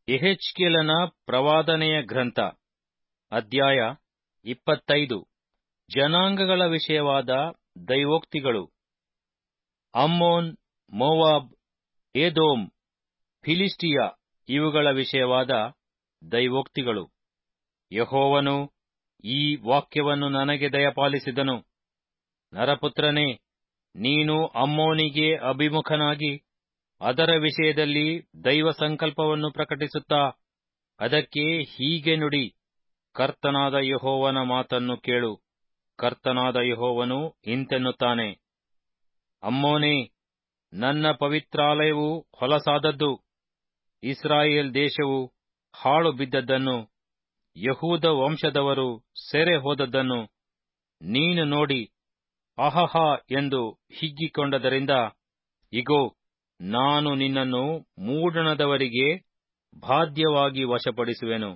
ಎಹೆಚ್ಕೇಲನ ಪ್ರವಾದನೆಯ ಗ್ರಂಥ ಅಧ್ಯಾಯ ಇಪ್ಪತ್ತೈದು ಜನಾಂಗಗಳ ವಿಷಯವಾದ ದೈವೋಕ್ತಿಗಳು ಅಮ್ಮೋನ್ ಮೋವಾಬ್ ಏದೋಮ್ ಫಿಲಿಷ್ಟಿಯ ಇವುಗಳ ವಿಷಯವಾದ ದೈವೋಕ್ತಿಗಳು ಯಹೋವನು ಈ ವಾಕ್ಯವನ್ನು ನನಗೆ ದಯಪಾಲಿಸಿದನು ನರಪುತ್ರನೇ ನೀನು ಅಮ್ಮೋನಿಗೆ ಅಭಿಮುಖನಾಗಿ ಅದರ ವಿಷಯದಲ್ಲಿ ದೈವ ಸಂಕಲ್ಪವನ್ನು ಪ್ರಕಟಿಸುತ್ತಾ ಅದಕ್ಕೆ ಹೀಗೆ ನುಡಿ ಕರ್ತನಾದ ಯಹೋವನ ಮಾತನ್ನು ಕೇಳು ಕರ್ತನಾದ ಯಹೋವನು ಇಂತೆನ್ನುತ್ತಾನೆ ಅಮ್ಮೋನೇ ನನ್ನ ಪವಿತ್ರಾಲಯವು ಹೊಲಸಾದದ್ದು ಇಸ್ರಾಯೇಲ್ ದೇಶವು ಹಾಳು ಬಿದ್ದದ್ದನ್ನು ಯಹೂದ ವಂಶದವರು ಸೆರೆ ಹೋದದ್ದನ್ನು ನೀನು ನೋಡಿ ಅಹಹ ಎಂದು ಹಿಗ್ಗಿಕೊಂಡದರಿಂದ ಇಗೋ ನಾನು ನಿನ್ನನ್ನು ಮೂಡಣದವರಿಗೆ ಬಾಧ್ಯವಾಗಿ ವಶಪಡಿಸುವೆನು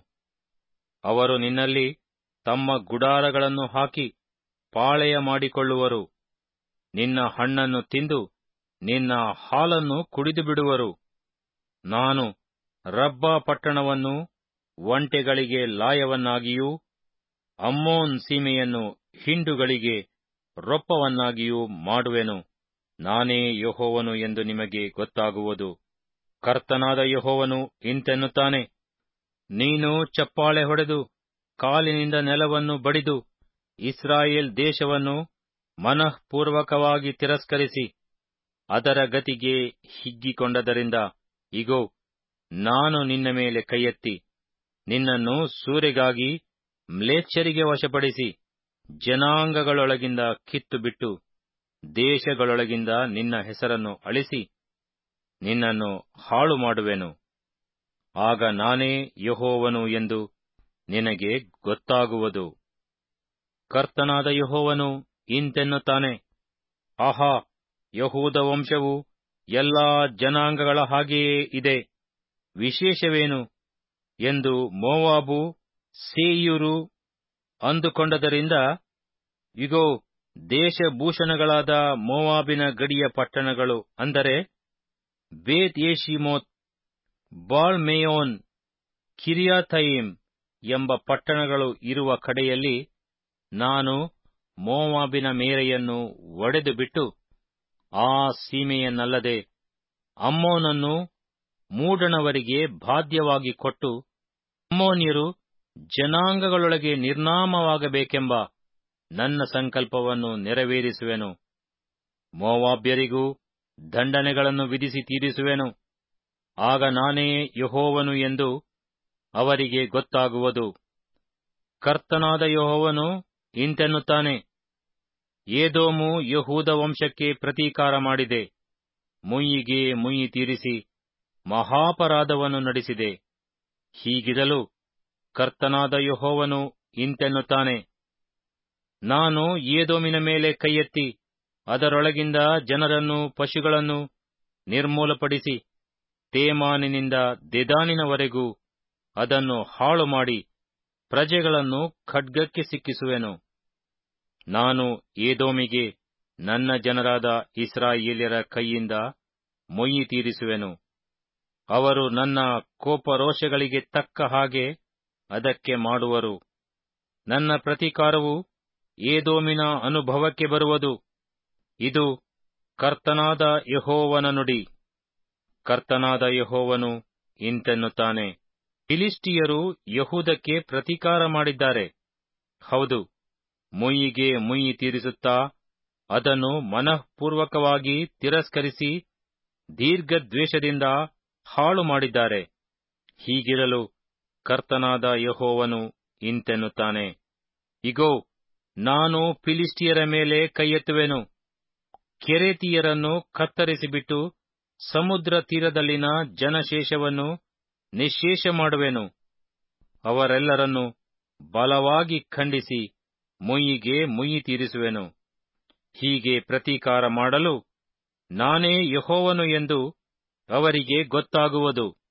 ಅವರು ನಿನ್ನಲ್ಲಿ ತಮ್ಮ ಗುಡಾರಗಳನ್ನು ಹಾಕಿ ಪಾಳೆಯ ಮಾಡಿಕೊಳ್ಳುವರು ನಿನ್ನ ಹಣ್ಣನ್ನು ತಿಂದು ನಿನ್ನ ಹಾಲನ್ನು ಕುಡಿದು ಬಿಡುವರು ನಾನು ರಬ್ಬಾ ಪಟ್ಟಣವನ್ನು ಒಂಟೆಗಳಿಗೆ ಲಾಯವನ್ನಾಗಿಯೂ ಅಮ್ಮೋನ್ ಸೀಮೆಯನ್ನು ಹಿಂಡುಗಳಿಗೆ ರೊಪ್ಪವನ್ನಾಗಿಯೂ ಮಾಡುವೆನು ನಾನೇ ಯಹೋವನು ಎಂದು ನಿಮಗೆ ಗೊತ್ತಾಗುವುದು ಕರ್ತನಾದ ಯಹೋವನು ಇಂತೆನ್ನುತ್ತಾನೆ ನೀನು ಚಪ್ಪಾಳೆ ಹೊಡೆದು ಕಾಲಿನಿಂದ ನೆಲವನ್ನು ಬಡಿದು ಇಸ್ರಾಯೇಲ್ ದೇಶವನ್ನು ಮನಃಪೂರ್ವಕವಾಗಿ ತಿರಸ್ಕರಿಸಿ ಅದರ ಗತಿಗೆ ಹಿಗ್ಗಿಕೊಂಡದರಿಂದ ಇಗೋ ನಾನು ನಿನ್ನ ಮೇಲೆ ಕೈಯೆತ್ತಿ ನಿನ್ನನ್ನು ಸೂರೆಗಾಗಿ ಮ್ಲೇಚ್ಛರಿಗೆ ವಶಪಡಿಸಿ ಜನಾಂಗಗಳೊಳಗಿಂದ ಕಿತ್ತು ಬಿಟ್ಟು ದೇಶಗಳೊಳಗಿಂದ ನಿನ್ನ ಹೆಸರನ್ನು ಅಳಿಸಿ ನಿನ್ನನ್ನು ಹಾಳು ಮಾಡುವೆನು ಆಗ ನಾನೇ ಯಹೋವನು ಎಂದು ನಿನಗೆ ಗೊತ್ತಾಗುವುದು ಕರ್ತನಾದ ಯಹೋವನು ಇಂತೆನ್ನುತ್ತಾನೆ ಆಹಾ ಯಹೂದ ವಂಶವು ಎಲ್ಲಾ ಜನಾಂಗಗಳ ಹಾಗೆಯೇ ಇದೆ ವಿಶೇಷವೇನು ಎಂದು ಮೋವಾಬು ಸೇಯೂರು ಅಂದುಕೊಂಡದರಿಂದ ಇಗೋ ದೇಶಭೂಷಣಗಳಾದ ಮೋವಾಬಿನ ಗಡಿಯ ಪಟ್ಟಣಗಳು ಅಂದರೆ ಬೇತ್ ಯೇಷಿಮೋತ್ ಬಾಳ್ ಮೇಯೋನ್ ಕಿರಿಯಾಥಯಿಮ್ ಎಂಬ ಪಟ್ಟಣಗಳು ಇರುವ ಕಡೆಯಲ್ಲಿ ನಾನು ಮೋವಾಬಿನ ಮೇರೆಯನ್ನು ಒಡೆದು ಬಿಟ್ಟು ಆ ಸೀಮೆಯನ್ನಲ್ಲದೆ ಅಮ್ಮೋನನ್ನು ಮೂಡಣವರಿಗೆ ಬಾಧ್ಯವಾಗಿ ಕೊಟ್ಟು ಅಮ್ಮೋನ್ಯರು ಜನಾಂಗಗಳೊಳಗೆ ನಿರ್ನಾಮವಾಗಬೇಕೆಂಬ ನನ್ನ ಸಂಕಲ್ಪವನ್ನು ನೆರವೇರಿಸುವೆನು ಮೋವಾಬ್ಯರಿಗೂ ದಂಡನೆಗಳನ್ನು ವಿಧಿಸಿ ತೀರಿಸುವೆನು ಆಗ ನಾನೇ ಯಹೋವನು ಎಂದು ಅವರಿಗೆ ಗೊತ್ತಾಗುವುದು ಕರ್ತನಾದ ಯಹೋವನು ಇಂತೆನ್ನುತ್ತಾನೆ ಏದೋಮು ಯಹೂದ ವಂಶಕ್ಕೆ ಪ್ರತೀಕಾರ ಮಾಡಿದೆ ಮುಯ್ಯಿಗೆ ಮುಯ್ಯಿ ತೀರಿಸಿ ಮಹಾಪರಾಧವನ್ನು ನಡೆಸಿದೆ ಹೀಗಿರಲು ಕರ್ತನಾದ ಯಹೋವನು ಇಂತೆನ್ನುತ್ತಾನೆ ನಾನು ಏದೋಮಿನ ಮೇಲೆ ಕೈಯೆತ್ತಿ ಅದರೊಳಗಿಂದ ಜನರನ್ನು ಪಶುಗಳನ್ನು ನಿರ್ಮೂಲಪಡಿಸಿ ತೇಮಾನಿನಿಂದ ದೆದಾನಿನವರೆಗೂ ಅದನ್ನು ಹಾಳು ಮಾಡಿ ಪ್ರಜೆಗಳನ್ನು ಖಡ್ಗಕ್ಕೆ ಸಿಕ್ಕಿಸುವೆನು ನಾನು ಏದೋಮಿಗೆ ನನ್ನ ಜನರಾದ ಇಸ್ರಾಯೇಲ್ಯರ ಕೈಯಿಂದ ಮೊಯ್ಯಿ ತೀರಿಸುವೆನು ಅವರು ನನ್ನ ಕೋಪರೋಷಗಳಿಗೆ ತಕ್ಕ ಹಾಗೆ ಅದಕ್ಕೆ ಮಾಡುವರು ನನ್ನ ಪ್ರತೀಕಾರವು ಏದೋಮಿನ ಅನುಭವಕ್ಕೆ ಬರುವುದು ಇದು ಕರ್ತನಾದ ಯಹೋವನ ನುಡಿ ಕರ್ತನಾದ ಯಹೋವನು ಇಂತೆನ್ನುತ್ತಾನೆ ಫಿಲಿಸ್ಟಿಯರು ಯಹೂದಕ್ಕೆ ಪ್ರತೀಕಾರ ಮಾಡಿದ್ದಾರೆ ಹೌದು ಮುಯ್ಯಿಗೆ ಮುಯ್ಯಿ ತೀರಿಸುತ್ತಾ ಅದನ್ನು ಮನಃಪೂರ್ವಕವಾಗಿ ತಿರಸ್ಕರಿಸಿ ದೀರ್ಘದ್ವೇಷದಿಂದ ಹಾಳು ಮಾಡಿದ್ದಾರೆ ಹೀಗಿರಲು ಕರ್ತನಾದ ಯಹೋವನು ಇಂತೆನ್ನುತ್ತಾನೆ ಇಗೋ ನಾನು ಫಿಲಿಸ್ಟಿಯರ ಮೇಲೆ ಕೈಯೆತ್ತುವೆನು ಕೆರೇತಿಯರನ್ನು ಕತ್ತರಿಸಿಬಿಟ್ಟು ಸಮುದ್ರ ತೀರದಲ್ಲಿನ ಜನಶೇಷವನ್ನು ನಿಶೇಷ ಮಾಡುವೆನು ಅವರೆಲ್ಲರನ್ನು ಬಲವಾಗಿ ಖಂಡಿಸಿ ಮುಯ್ಯಿಗೆ ಮುಯ್ಯಿ ತೀರಿಸುವೆನು ಹೀಗೆ ಪ್ರತೀಕಾರ ಮಾಡಲು ನಾನೇ ಯಹೋವನು ಎಂದು ಅವರಿಗೆ ಗೊತ್ತಾಗುವುದು